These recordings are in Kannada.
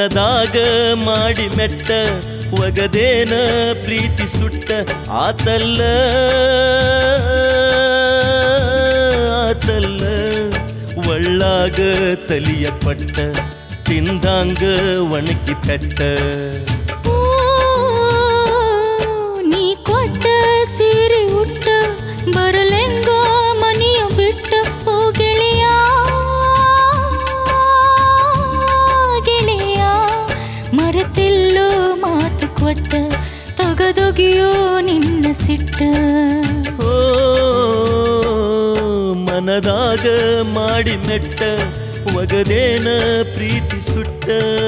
ಮನದಾಗ ಮಾಡಿ ಮೆಟ್ಟ ಒಗದೇನ ಪ್ರೀತಿ ಸುಟ್ಟ ಆತಲ್ಲ ಆತಲ್ಲ ಒಳ್ಳಾಗ ತಲಿಯ ಪಟ್ಟ ತಿಂದಾಂಗ ಒಣಗಿ ಪೆಟ್ಟ ಓ, ನೀ ಕೊಟ್ಟ ಸೀರೆ ಉಟ್ಟ ಬರಲೆಂಗ ಮನೆಯ ಬಿಟ್ಟ ಓ ಗೆಳೆಯ ಗೆಳೆಯ ಮರೆತಿಲ್ಲೋ ಮಾತು ಕೊಟ್ಟ ತಗದೊಗಿಯೋ ನಿನ್ನ ಸಿಟ್ಟ ಓ ಮನದಾಗ ಮಾಡಿ ಮೆಟ್ಟ ಒಗದೇನ ಪ್ರೀತಿ ಸುಟ್ಟ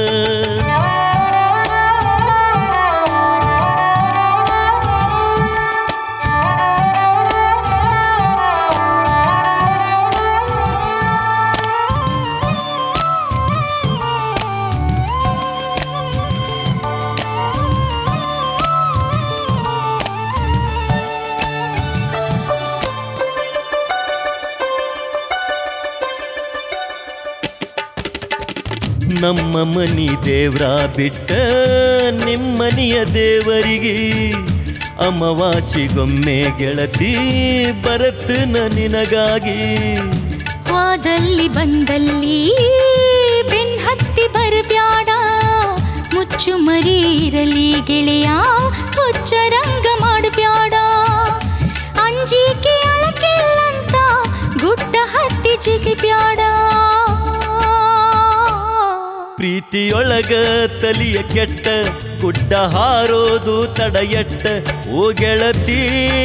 ನಮ್ಮ ಮನಿ ದೇವ್ರ ಬಿಟ್ಟ ನಿಮ್ಮನಿಯ ದೇವರಿಗೆ ಅಮವಾಸಿಗೊಮ್ಮೆ ಗೆಳತಿ ಬರತ್ತನ ನಿನಗಾಗಿ ವಾದಲ್ಲಿ ಬಂದಲ್ಲಿ ಬೆನ್ ಹತ್ತಿ ಬರಬ್ಯಾಡ ಮುಚ್ಚು ಮರಿ ಇರಲಿ ಗೆಳೆಯ ಹುಚ್ಚರಂಗ ಮಾಡಬ್ಯಾಡ ಅಂಜಿಕೆ ಅಳಕಿಲ್ಲಂತ ಗುಡ್ಡ ಹತ್ತಿ ಜಿಗಿಬ್ಯಾಡ ಪ್ರೀತಿಯೊಳಗ ತಲಿಯ ಕೆಟ್ಟ ಗುಡ್ಡ ಹಾರೋದು ತಡೆಯಟ್ಟ ಓ ಗೆಳತಿ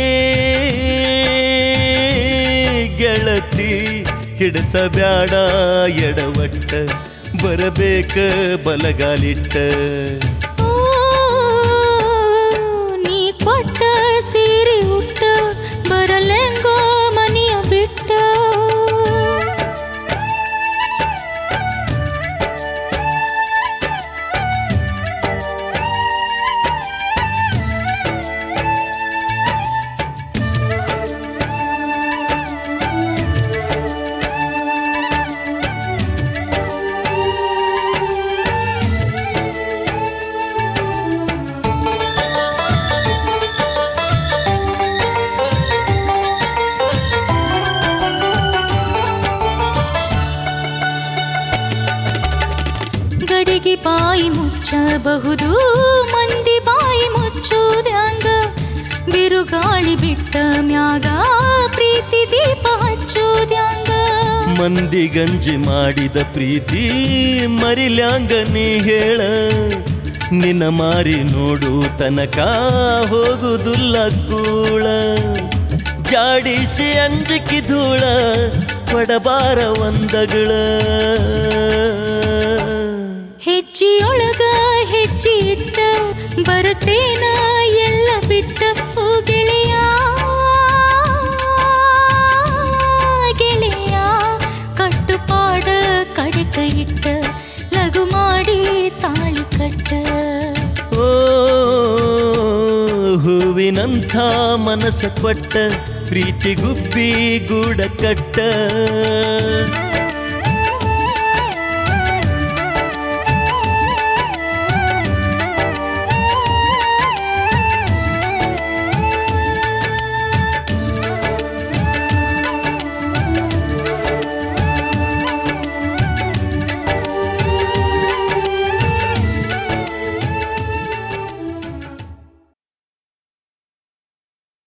ಗೆಳತಿ ಹಿಡಿಸಬ್ಯಾಡ ಎಡವಟ್ಟ ಬರಬೇಕ ಬಲಗಾಲಿಟ್ಟ ಓ, ನೀ ಕೊಟ್ಟ ಸೀರೆ ಉಟ್ಟ ಬರಲೆಂಗೋ ಮನೆಯ ಬಿಟ್ಟ ಗಡಿಗೆ ಬಾಯಿ ಮುಚ್ಚಬಹುದು ಮಂದಿ ಬಾಯಿ ಮುಚ್ಚುವುದ್ಯಾಂಗ ಬಿರುಗಾಳಿ ಬಿಟ್ಟ ಮ್ಯಾಗ ಪ್ರೀತಿ ದೀಪ ಹಚ್ಚುವುದ್ಯಾಂಗ ಮಂದಿ ಗಂಜಿ ಮಾಡಿದ ಪ್ರೀತಿ ಮರಿಲ್ಯಾಂಗ ನೀ ಹೇಳ ನಿನ್ನ ಮಾರಿ ನೋಡು ತನಕ ಹೋಗುದುಲ್ಲ ಕೂಳ ಜಾಡಿಸಿ ಅಂಜಿಕಿ ಧೂಳ ಕೊಡಬಾರ ಒಂದಗಳ ಹೆಜ್ಜಿಯೊಳಗ ಹೆಜ್ಜೆ ಇಟ್ಟ ಬರುತ್ತೇನ ಎಲ್ಲ ಬಿಟ್ಟ ಓ ಗೆಳೆಯ ಗೆಳೆಯ ಕಟ್ಟುಪಾಡ ಕಡೆಕ ಇಟ್ಟ ಲಘು ಮಾಡಿ ತಾಳಿ ಕಟ್ಟ ಓ ಹೂವಿನಂಥ ಮನಸ್ಸ ಕೊಟ್ಟ ಪ್ರೀತಿ ಗುಬ್ಬಿ ಗೂಡ ಕಟ್ಟ